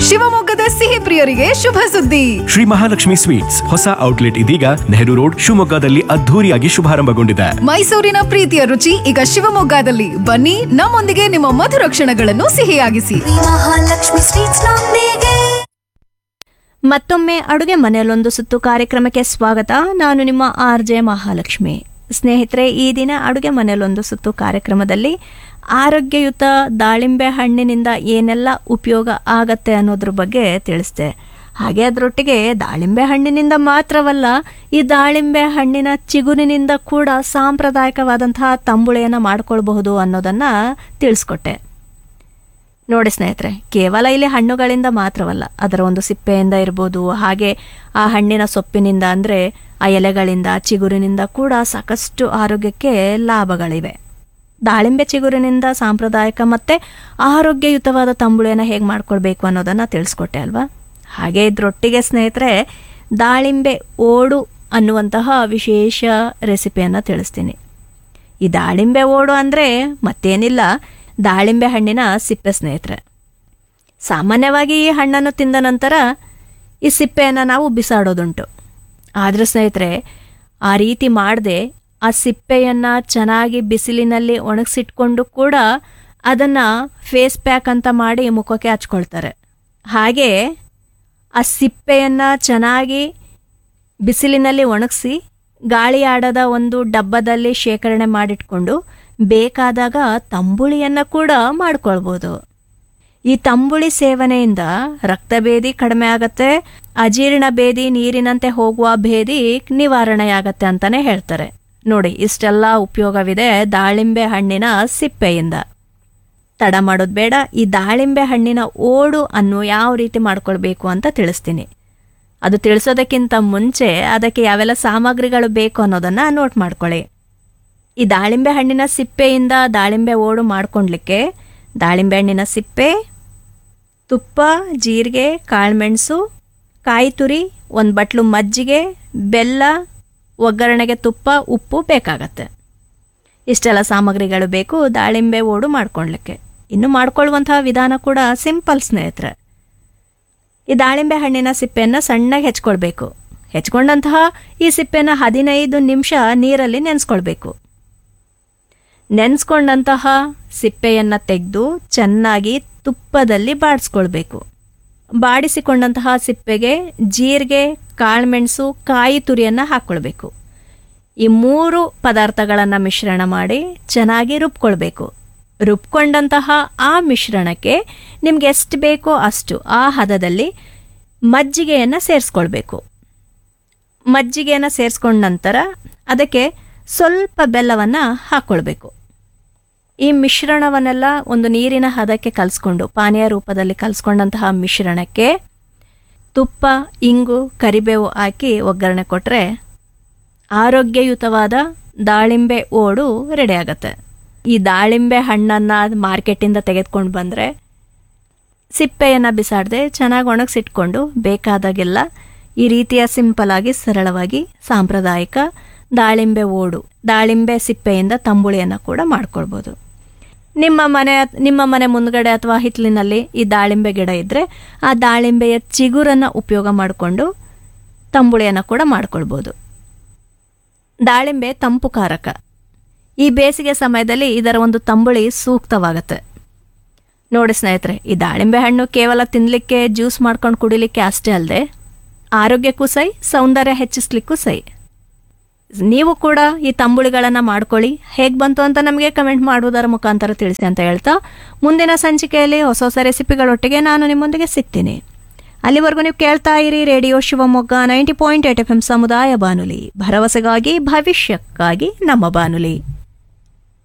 ಶಿವಮೊಗ್ಗದ ಸಿಹಿ ಪ್ರಿಯರಿಗೆ ಶುಭ ಸುದ್ದಿ ಶ್ರೀ ಮಹಾಲಕ್ಷ್ಮಿ ಸ್ವೀಟ್ಸ್ ಹೊಸ ಔಟ್ಲೆಟ್ ಇದೀಗ ನೆಹರು ರೋಡ್ ಶಿವಮೊಗ್ಗದಲ್ಲಿ ಅದ್ಧೂರಿಯಾಗಿ ಶುಭಾರಂಭಗೊಂಡಿದೆ ಮೈಸೂರಿನ ಪ್ರೀತಿಯ ರುಚಿ ಈಗ ಶಿವಮೊಗ್ಗದಲ್ಲಿ ಬನ್ನಿ ನಮ್ಮೊಂದಿಗೆ ನಿಮ್ಮ ಮಧುರ ಕ್ಷಣಗಳನ್ನು ಸಿಹಿಯಾಗಿಸಿ ಮಹಾಲಕ್ಷ್ಮಿ ಸ್ವೀಟ್ಸ್ ನೊಂದಿಗೆ ಮತ್ತೊಮ್ಮೆ ಅಡುಗೆ ಮನೆಯಲ್ಲೊಂದು ಸುತ್ತು ಕಾರ್ಯಕ್ರಮಕ್ಕೆ ಸ್ವಾಗತ ನಾನು ನಿಮ್ಮ ಆರ್ ಜೆ ಮಹಾಲಕ್ಷ್ಮಿ ಸ್ನೇಹಿತರೆ ಈ ದಿನ ಅಡುಗೆ ಮನೆಯಲ್ಲೊಂದು ಸುತ್ತು ಕಾರ್ಯಕ್ರಮದಲ್ಲಿ ಆರೋಗ್ಯಯುತ ದಾಳಿಂಬೆ ಹಣ್ಣಿನಿಂದ ಏನೆಲ್ಲ ಉಪಯೋಗ ಆಗತ್ತೆ ಅನ್ನೋದ್ರ ಬಗ್ಗೆ ತಿಳಿಸ್ದೆ ಹಾಗೆ ಅದರೊಟ್ಟಿಗೆ ದಾಳಿಂಬೆ ಹಣ್ಣಿನಿಂದ ಮಾತ್ರವಲ್ಲ ಈ ದಾಳಿಂಬೆ ಹಣ್ಣಿನ ಚಿಗುರಿನಿಂದ ಕೂಡ ಸಾಂಪ್ರದಾಯಿಕವಾದಂತಹ ತಂಬುಳಿಯನ್ನು ಮಾಡ್ಕೊಳ್ಬಹುದು ಅನ್ನೋದನ್ನು ತಿಳಿಸ್ಕೊಟ್ಟೆ ನೋಡಿ ಸ್ನೇಹಿತರೆ ಕೇವಲ ಇಲ್ಲಿ ಹಣ್ಣುಗಳಿಂದ ಮಾತ್ರವಲ್ಲ ಅದರ ಒಂದು ಸಿಪ್ಪೆಯಿಂದ ಇರ್ಬೋದು ಹಾಗೆ ಆ ಹಣ್ಣಿನ ಸೊಪ್ಪಿನಿಂದ ಅಂದರೆ ಆ ಎಲೆಗಳಿಂದ ಚಿಗುರಿನಿಂದ ಕೂಡ ಸಾಕಷ್ಟು ಆರೋಗ್ಯಕ್ಕೆ ಲಾಭಗಳಿವೆ ದಾಳಿಂಬೆ ಚಿಗುರಿನಿಂದ ಸಾಂಪ್ರದಾಯಿಕ ಮತ್ತು ಆರೋಗ್ಯಯುತವಾದ ತಂಬುಳಿಯನ್ನು ಹೇಗೆ ಮಾಡ್ಕೊಳ್ಬೇಕು ಅನ್ನೋದನ್ನು ತಿಳಿಸ್ಕೊಟ್ಟೆ ಅಲ್ವಾ ಹಾಗೆ ಇದರೊಟ್ಟಿಗೆ ಸ್ನೇಹಿತರೆ ದಾಳಿಂಬೆ ಓಡು ಅನ್ನುವಂತಹ ವಿಶೇಷ ರೆಸಿಪಿಯನ್ನು ತಿಳಿಸ್ತೀನಿ ಈ ದಾಳಿಂಬೆ ಓಡು ಅಂದರೆ ಮತ್ತೇನಿಲ್ಲ ದಾಳಿಂಬೆ ಹಣ್ಣಿನ ಸಿಪ್ಪೆ ಸ್ನೇಹಿತರೆ ಸಾಮಾನ್ಯವಾಗಿ ಈ ಹಣ್ಣನ್ನು ತಿಂದ ನಂತರ ಈ ಸಿಪ್ಪೆಯನ್ನು ನಾವು ಬಿಸಾಡೋದುಂಟು ಆದರೆ ಸ್ನೇಹಿತರೆ ಆ ರೀತಿ ಮಾಡದೆ ಆ ಸಿಪ್ಪೆಯನ್ನು ಚೆನ್ನಾಗಿ ಬಿಸಿಲಿನಲ್ಲಿ ಒಣಗಿಸಿಟ್ಕೊಂಡು ಕೂಡ ಅದನ್ನು ಫೇಸ್ ಪ್ಯಾಕ್ ಅಂತ ಮಾಡಿ ಮುಖಕ್ಕೆ ಹಚ್ಕೊಳ್ತಾರೆ ಹಾಗೆ ಆ ಸಿಪ್ಪೆಯನ್ನು ಚೆನ್ನಾಗಿ ಬಿಸಿಲಿನಲ್ಲಿ ಒಣಗಿಸಿ ಗಾಳಿ ಆಡದ ಒಂದು ಡಬ್ಬದಲ್ಲಿ ಶೇಖರಣೆ ಮಾಡಿಟ್ಕೊಂಡು ಬೇಕಾದಾಗ ತಂಬುಳಿಯನ್ನು ಕೂಡ ಮಾಡ್ಕೊಳ್ಬೋದು ಈ ತಂಬುಳಿ ಸೇವನೆಯಿಂದ ರಕ್ತಭೇದಿ ಕಡಿಮೆ ಆಗತ್ತೆ ಅಜೀರ್ಣ ಭೇದಿ ನೀರಿನಂತೆ ಹೋಗುವ ಭೇದಿ ನಿವಾರಣೆಯಾಗತ್ತೆ ಅಂತಾನೆ ಹೇಳ್ತಾರೆ ನೋಡಿ ಇಷ್ಟೆಲ್ಲ ಉಪಯೋಗವಿದೆ ದಾಳಿಂಬೆ ಹಣ್ಣಿನ ಸಿಪ್ಪೆಯಿಂದ ತಡ ಮಾಡೋದು ಬೇಡ ಈ ದಾಳಿಂಬೆ ಹಣ್ಣಿನ ಓಡು ಅನ್ನು ಯಾವ ರೀತಿ ಮಾಡ್ಕೊಳ್ಬೇಕು ಅಂತ ತಿಳಿಸ್ತೀನಿ ಅದು ತಿಳಿಸೋದಕ್ಕಿಂತ ಮುಂಚೆ ಅದಕ್ಕೆ ಯಾವೆಲ್ಲ ಸಾಮಗ್ರಿಗಳು ಬೇಕು ಅನ್ನೋದನ್ನು ನೋಟ್ ಮಾಡ್ಕೊಳ್ಳಿ ಈ ದಾಳಿಂಬೆ ಹಣ್ಣಿನ ಸಿಪ್ಪೆಯಿಂದ ದಾಳಿಂಬೆ ಓಡು ಮಾಡ್ಕೊಳ್ಲಿಕ್ಕೆ ದಾಳಿಂಬೆ ಹಣ್ಣಿನ ಸಿಪ್ಪೆ ತುಪ್ಪ ಜೀರಿಗೆ ಕಾಳುಮೆಣಸು ಕಾಯಿ ತುರಿ ಒಂದು ಬಟ್ಲು ಮಜ್ಜಿಗೆ ಬೆಲ್ಲ ಒಗ್ಗರಣೆಗೆ ತುಪ್ಪ ಉಪ್ಪು ಬೇಕಾಗತ್ತೆ ಇಷ್ಟೆಲ್ಲ ಸಾಮಗ್ರಿಗಳು ಬೇಕು ದಾಳಿಂಬೆ ಓಡು ಮಾಡ್ಕೊಳ್ಲಿಕ್ಕೆ ಇನ್ನು ಮಾಡ್ಕೊಳ್ಳುವಂತಹ ವಿಧಾನ ಕೂಡ ಸಿಂಪಲ್ ಸ್ನೇಹಿತರೆ ಈ ದಾಳಿಂಬೆ ಹಣ್ಣಿನ ಸಿಪ್ಪೆಯನ್ನು ಸಣ್ಣಗೆ ಹೆಚ್ಕೊಳ್ಬೇಕು ಹೆಚ್ಕೊಂಡಂತಹ ಈ ಸಿಪ್ಪೆನ ಹದಿನೈದು ನಿಮಿಷ ನೀರಲ್ಲಿ ನೆನೆಸ್ಕೊಳ್ಬೇಕು ನೆನೆಸ್ಕೊಂಡಂತಹ ಸಿಪ್ಪೆಯನ್ನು ತೆಗೆದು ಚೆನ್ನಾಗಿ ತುಪ್ಪದಲ್ಲಿ ಬಾಡಿಸ್ಕೊಳ್ಬೇಕು ಬಾಡಿಸಿಕೊಂಡಂತಹ ಸಿಪ್ಪೆಗೆ ಜೀರಿಗೆ ಕಾಳುಮೆಣಸು ಕಾಯಿ ತುರಿಯನ್ನು ಹಾಕ್ಕೊಳ್ಬೇಕು ಈ ಮೂರು ಪದಾರ್ಥಗಳನ್ನು ಮಿಶ್ರಣ ಮಾಡಿ ಚೆನ್ನಾಗಿ ರುಬ್ಕೊಳ್ಬೇಕು ರುಬ್ಕೊಂಡಂತಹ ಆ ಮಿಶ್ರಣಕ್ಕೆ ನಿಮ್ಗೆ ಎಷ್ಟು ಬೇಕೋ ಅಷ್ಟು ಆ ಹದದಲ್ಲಿ ಮಜ್ಜಿಗೆಯನ್ನು ಸೇರಿಸ್ಕೊಳ್ಬೇಕು ಮಜ್ಜಿಗೆಯನ್ನು ಸೇರಿಸ್ಕೊಂಡ ನಂತರ ಅದಕ್ಕೆ ಸ್ವಲ್ಪ ಬೆಲ್ಲವನ್ನು ಹಾಕ್ಕೊಳ್ಬೇಕು ಈ ಮಿಶ್ರಣವನ್ನೆಲ್ಲ ಒಂದು ನೀರಿನ ಹದಕ್ಕೆ ಕಲಿಸ್ಕೊಂಡು ಪಾನೀಯ ರೂಪದಲ್ಲಿ ಕಲಿಸ್ಕೊಂಡಂತಹ ಮಿಶ್ರಣಕ್ಕೆ ತುಪ್ಪ ಇಂಗು ಕರಿಬೇವು ಹಾಕಿ ಒಗ್ಗರಣೆ ಕೊಟ್ಟರೆ ಆರೋಗ್ಯಯುತವಾದ ದಾಳಿಂಬೆ ಓಡು ರೆಡಿ ಆಗತ್ತೆ ಈ ದಾಳಿಂಬೆ ಹಣ್ಣನ್ನು ಮಾರ್ಕೆಟಿಂದ ತೆಗೆದುಕೊಂಡು ಬಂದರೆ ಸಿಪ್ಪೆಯನ್ನು ಬಿಸಾಡದೆ ಚೆನ್ನಾಗಿ ಒಣಗಿಸಿಟ್ಕೊಂಡು ಬೇಕಾದಾಗೆಲ್ಲ ಈ ರೀತಿಯ ಸಿಂಪಲ್ ಆಗಿ ಸರಳವಾಗಿ ಸಾಂಪ್ರದಾಯಿಕ ದಾಳಿಂಬೆ ಓಡು ದಾಳಿಂಬೆ ಸಿಪ್ಪೆಯಿಂದ ತಂಬುಳಿಯನ್ನು ಕೂಡ ಮಾಡ್ಕೊಳ್ಬೋದು ನಿಮ್ಮ ಮನೆ ನಿಮ್ಮ ಮನೆ ಮುಂದ್ಗಡೆ ಅಥವಾ ಹಿತ್ತಲಿನಲ್ಲಿ ಈ ದಾಳಿಂಬೆ ಗಿಡ ಇದ್ದರೆ ಆ ದಾಳಿಂಬೆಯ ಚಿಗುರನ್ನು ಉಪಯೋಗ ಮಾಡಿಕೊಂಡು ತಂಬುಳಿಯನ್ನು ಕೂಡ ಮಾಡ್ಕೊಳ್ಬೋದು ದಾಳಿಂಬೆ ತಂಪು ಕಾರಕ ಈ ಬೇಸಿಗೆ ಸಮಯದಲ್ಲಿ ಇದರ ಒಂದು ತಂಬುಳಿ ಸೂಕ್ತವಾಗತ್ತೆ ನೋಡಿ ಸ್ನೇಹಿತರೆ ಈ ದಾಳಿಂಬೆ ಹಣ್ಣು ಕೇವಲ ತಿನ್ನಲಿಕ್ಕೆ ಜ್ಯೂಸ್ ಮಾಡ್ಕೊಂಡು ಕುಡಿಲಿಕ್ಕೆ ಅಷ್ಟೇ ಅಲ್ಲದೆ ಆರೋಗ್ಯಕ್ಕೂ ಸೈ ಸೌಂದರ್ಯ ಹೆಚ್ಚಿಸ್ಲಿಕ್ಕೂ ಸೈ ನೀವು ಕೂಡ ಈ ತಂಬುಳಿಗಳನ್ನು ಮಾಡ್ಕೊಳ್ಳಿ ಹೇಗೆ ಬಂತು ಅಂತ ನಮಗೆ ಕಮೆಂಟ್ ಮಾಡುವುದರ ಮುಖಾಂತರ ತಿಳಿಸಿ ಅಂತ ಹೇಳ್ತಾ ಮುಂದಿನ ಸಂಚಿಕೆಯಲ್ಲಿ ಹೊಸ ಹೊಸ ರೆಸಿಪಿಗಳೊಟ್ಟಿಗೆ ನಾನು ನಿಮ್ಮೊಂದಿಗೆ ಸಿಗ್ತೀನಿ ಅಲ್ಲಿವರೆಗೂ ನೀವು ಕೇಳ್ತಾ ಇರಿ radio Shivamogga ninety point eight F M ಸಮುದಾಯ ಬಾನುಲಿ ಭರವಸೆಗಾಗಿ ಭವಿಷ್ಯಕ್ಕಾಗಿ ನಮ್ಮ ಬಾನುಲಿ